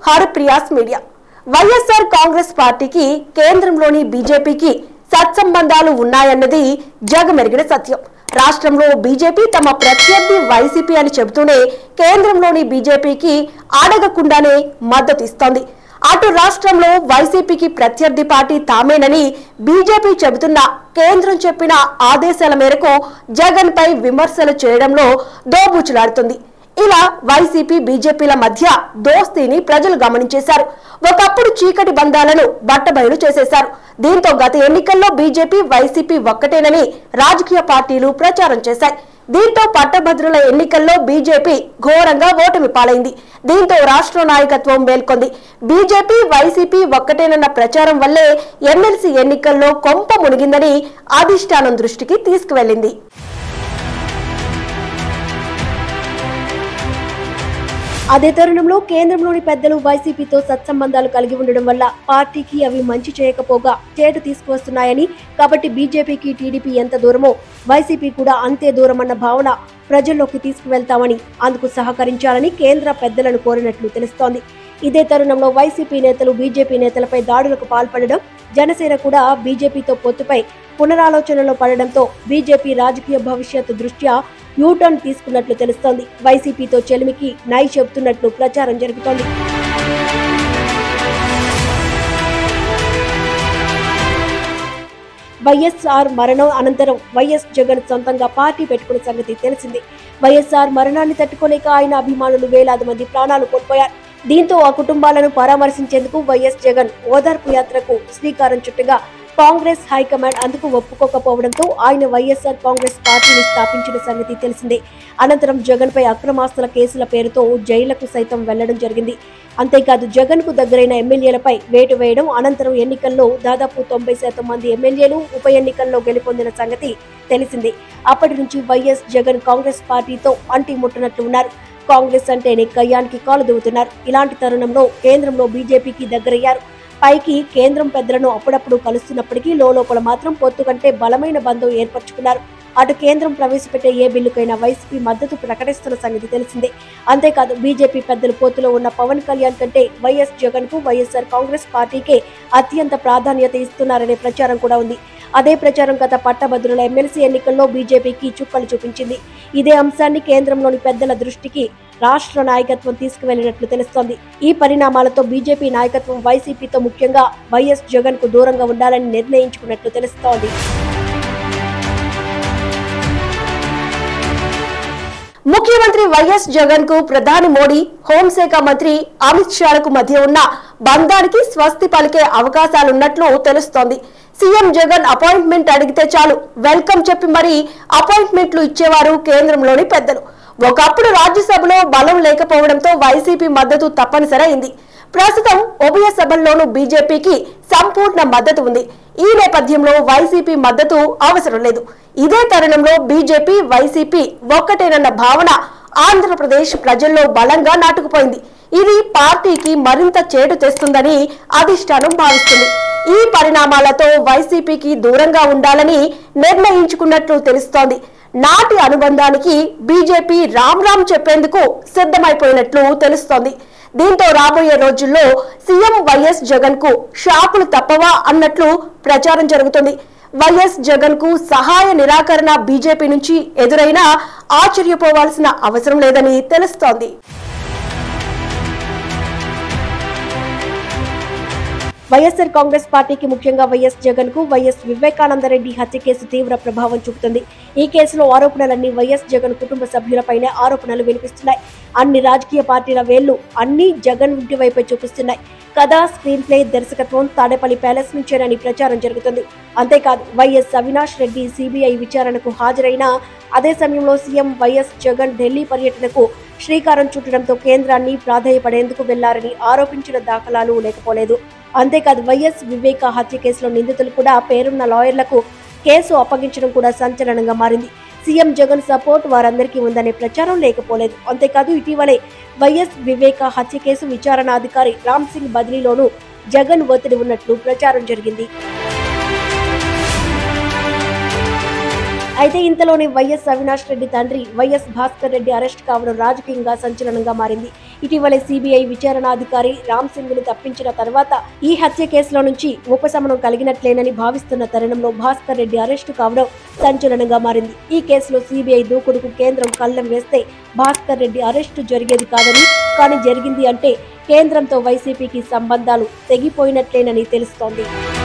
Haripriya's media YSR Congress పార్టీకి కేంద్రంలోని బీజేపీకి సత్సంబంధాలు ఉన్నాయన్నది జగమెరిగిన సత్యం రాష్ట్రంలో బీజేపీ తమ ప్రత్యర్థి వైసీపీ అని చెబుతూనే కేంద్రంలోని బీజేపీకి అడగకుండానే మద్దతు ఇస్తోంది అటు రాష్ట్రంలో వైసీపీకి ప్రత్యర్థి పార్టీ తామేనని బీజేపీ చెబుతున్న కేంద్రం చెప్పిన ఆదేశాల మేరకు జగన్ పై విమర్శలు చేయడంలో దోబూచులాడుతుంది ఇలా వైసీపీ బీజేపీల మధ్య దోస్తీని ప్రజలు గమనించేశారు ఒకప్పుడు చీకటి బంధాలను బట్టబయలు చేసేశారు దీంతో గత ఎన్నికల్లో బీజేపీ వైసీపీ ఒక్కటేనని రాజకీయ పార్టీలు ప్రచారం చేశాయి దీంతో పట్టభద్రుల ఎన్నికల్లో బీజేపీ ఘోరంగా ఓటమి పాలైంది దీంతో రాష్ట్ర నాయకత్వం మేల్కొంది బీజేపీ వైసీపీ ఒక్కటేనన్న ప్రచారం వల్లే ఎమ్మెల్సీ ఎన్నికల్లో కొంప మునిగిందని అధిష్టానం దృష్టికి తీసుకువెళ్లింది అదే తరుణంలో కేంద్రంలోని పెద్దలు వైసీపీతో సత్సంబంధాలు కలిగి ఉండడం వల్ల పార్టీకి అవి మంచి చేయకపోగా చేటు తీసుకువస్తున్నాయని కాబట్టి బీజేపీకి టీడీపీ ఎంత దూరమో వైసీపీ కూడా అంతే దూరమన్న భావన ప్రజల్లోకి తీసుకువెళ్తామని అందుకు సహకరించాలని కేంద్ర పెద్దలను కోరినట్లు తెలుస్తోంది ఇదే తరుణంలో వైసీపీ నేతలు బీజేపీ నేతలపై దాడులకు పాల్పడడం జనసేన కూడా బీజేపీతో పొత్తుపై పునరాలోచనలో పడడంతో బీజేపీ రాజకీయ భవిష్యత్తు దృష్ట్యా యూటర్న్ తీసుకున్నట్లు తెలుస్తోంది వైసీపీతో చెలిమికి నై చెబుతున్నట్లు ప్రచారం జరుగుతోంది వైఎస్ఆర్ మరణం అనంతరం వైఎస్ జగన్ సొంతంగా పార్టీ పెట్టుకున్న సంగతి తెలిసింది వైఎస్ఆర్ మరణాన్ని తట్టుకోలేక ఆయన అభిమానులు వేలాది మంది ప్రాణాలు కోల్పోయారు దీంతో ఆ కుటుంబాలను పరామర్శించేందుకు వైఎస్ జగన్ ఓదార్పు యాత్రకు శ్రీకారం చుట్టగా కాంగ్రెస్ హైకమాండ్ అందుకు ఒప్పుకోకపోవడంతో ఆయన వైఎస్ఆర్ కాంగ్రెస్ పార్టీని స్థాపించిన సంగతి తెలిసిందే అనంతరం జగన్ పై అక్రమాస్తుల కేసుల పేరుతో జైళ్లకు సైతం వెళ్లడం జరిగింది అంతేకాదు జగన్ కు దగ్గరైన ఎమ్మెల్యేలపై వేటు వేయడం అనంతరం ఎన్నికల్లో దాదాపు తొంభై శాతం మంది ఎమ్మెల్యేలు ఉప ఎన్నికల్లో గెలుపొందిన సంగతి తెలిసిందే అప్పటి నుంచి వైఎస్ జగన్ కాంగ్రెస్ పార్టీతో అంటి ముట్టనట్లు ఉన్నారు కాంగ్రెస్ అంటేనే కయ్యానికి కాలు దువ్వుతున్నారు ఇలాంటి తరుణంలో కేంద్రంలో బీజేపీకి దగ్గరయ్యారు పైకి కేంద్రం పెద్దలను అప్పుడప్పుడు కలుస్తున్నప్పటికీ లోపల మాత్రం పొత్తు కంటే బలమైన బంధం ఏర్పరచుకున్నారు అటు కేంద్రం ప్రవేశపెట్టే ఏ బిల్లుకైనా వైసీపీ మద్దతు ప్రకటిస్తున్న సంగతి తెలిసిందే అంతేకాదు బీజేపీ పెద్దలు పొత్తులో ఉన్న పవన్ కళ్యాణ్ కంటే వైఎస్ జగన్ కు వైఎస్ఆర్ కాంగ్రెస్ పార్టీకే అత్యంత ప్రాధాన్యత ఇస్తున్నారనే ప్రచారం కూడా ఉంది అదే ప్రచారం గత పట్టభద్రుల ఎమ్మెల్సీ ఎన్నికల్లో బీజేపీకి చుక్కలు చూపించింది ఇదే అంశాన్ని కేంద్రంలోని పెద్దల దృష్టికి రాష్ట్ర నాయకత్వం తీసుకువెళ్లినట్లు తెలుస్తోంది ఈ పరిణామాలతో బీజేపీ నాయకత్వం వైసీపీతో ముఖ్యంగా వైఎస్ జగన్ కు దూరంగా ఉండాలని నిర్ణయించుకున్నట్లు తెలుస్తోంది ముఖ్యమంత్రి వైఎస్ జగన్ కు ప్రధాని మోడీ హోంశాఖ మంత్రి అమిత్ షాలకు మధ్య ఉన్న బంధానికి స్వస్తి పలికే అవకాశాలున్నట్లు తెలుస్తోంది సీఎం జగన్ అపాయింట్మెంట్ అడిగితే చాలు వెల్కమ్ చెప్పి మరీ అపాయింట్మెంట్లు ఇచ్చేవారు కేంద్రంలోని పెద్దలు ఒకప్పుడు రాజ్యసభలో బలం లేకపోవడంతో వైసీపీ మద్దతు తప్పనిసరైంది ప్రస్తుతం ఉభయ సభల్లోనూ బీజేపీకి సంపూర్ణ మద్దతు ఉంది ఈ నేపథ్యంలో వైసీపీ మద్దతు అవసరం లేదు ఇదే తరుణంలో బీజేపీ వైసీపీ ఒక్కటేనన్న భావన ఆంధ్రప్రదేశ్ ప్రజల్లో బలంగా నాటుకుపోయింది ఇది పార్టీకి మరింత చేటు తెస్తుందని అధిష్టానం భావిస్తుంది ఈ పరిణామాలతో వైసీపీకి దూరంగా ఉండాలని నిర్ణయించుకున్నట్లు తెలుస్తోంది నాటి అనుబంధానికి బీజేపీ రామ్ రామ్ చెప్పేందుకు సిద్ధమైపోయినట్లు తెలుస్తోంది దీంతో రాబోయే రోజుల్లో సీఎం వైఎస్ జగన్ కు షాకులు తప్పవా అన్నట్లు ప్రచారం జరుగుతుంది వైఎస్ జగన్ కు సహాయ నిరాకరణ బీజేపీ నుంచి ఎదురైనా ఆశ్చర్యపోవాల్సిన అవసరం లేదని తెలుస్తోంది వైఎస్ఆర్ కాంగ్రెస్ పార్టీకి ముఖ్యంగా వైఎస్ జగన్ కు వైఎస్ వివేకానందరెడ్డి హత్య కేసు తీవ్ర ప్రభావం చూపుతుంది ఈ కేసులో ఆరోపణలన్నీ వైఎస్ జగన్ కుటుంబ సభ్యులపైనే ఆరోపణలు వినిపిస్తున్నాయి అన్ని రాజకీయ పార్టీల వేళ్లు అన్ని జగన్ ఇంటి వైపే చూపిస్తున్నాయి కథ స్క్రీన్ ప్లే దర్శకత్వం తాడేపల్లి ప్యాలెస్ నుంచేనని ప్రచారం జరుగుతుంది అంతేకాదు వైఎస్ అవినాష్ రెడ్డి సిబిఐ విచారణకు హాజరైన అదే సమయంలో సీఎం వైఎస్ జగన్ ఢిల్లీ పర్యటనకు శ్రీకారం చుట్టడంతో కేంద్రాన్ని ప్రాధాయపడేందుకు వెళ్లారని ఆరోపించిన దాఖలాలు లేకపోలేదు అంతేకాదు వైఎస్ వివేక హత్య కేసులో నిందితులు కూడా పేరున్న లాయర్లకు కేసు అప్పగించడం కూడా సంచలనంగా మారింది సీఎం జగన్ సపోర్ట్ వారందరికీ ఉందనే ప్రచారం లేకపోలేదు అంతేకాదు ఇటీవలే వైఎస్ వివేక హత్య కేసు విచారణ అధికారి రామ్ సింగ్ బదిలీలోనూ జగన్ ఒత్తిడి ఉన్నట్లు ప్రచారం జరిగింది అయితే ఇంతలోనే వైఎస్ అవినాష్ రెడ్డి తండ్రి వైఎస్ భాస్కర్ రెడ్డి అరెస్ట్ కావడం రాజకీయంగా సంచలనంగా మారింది ఇటీవలే సిబిఐ విచారణాధికారి రామ్ సింగ్ ని తప్పించిన తర్వాత ఈ హత్య కేసులో నుంచి ఉపశమనం కలిగినట్లేనని భావిస్తున్న తరుణంలో భాస్కర్ రెడ్డి అరెస్టు కావడం సంచలనంగా మారింది ఈ కేసులో సిబిఐ దూకుడుకు కేంద్రం కళ్ళెం వేస్తే భాస్కర్ రెడ్డి అరెస్టు జరిగేది కాదని కానీ జరిగింది అంటే కేంద్రంతో వైసీపీకి సంబంధాలు తెగిపోయినట్లేనని తెలుస్తోంది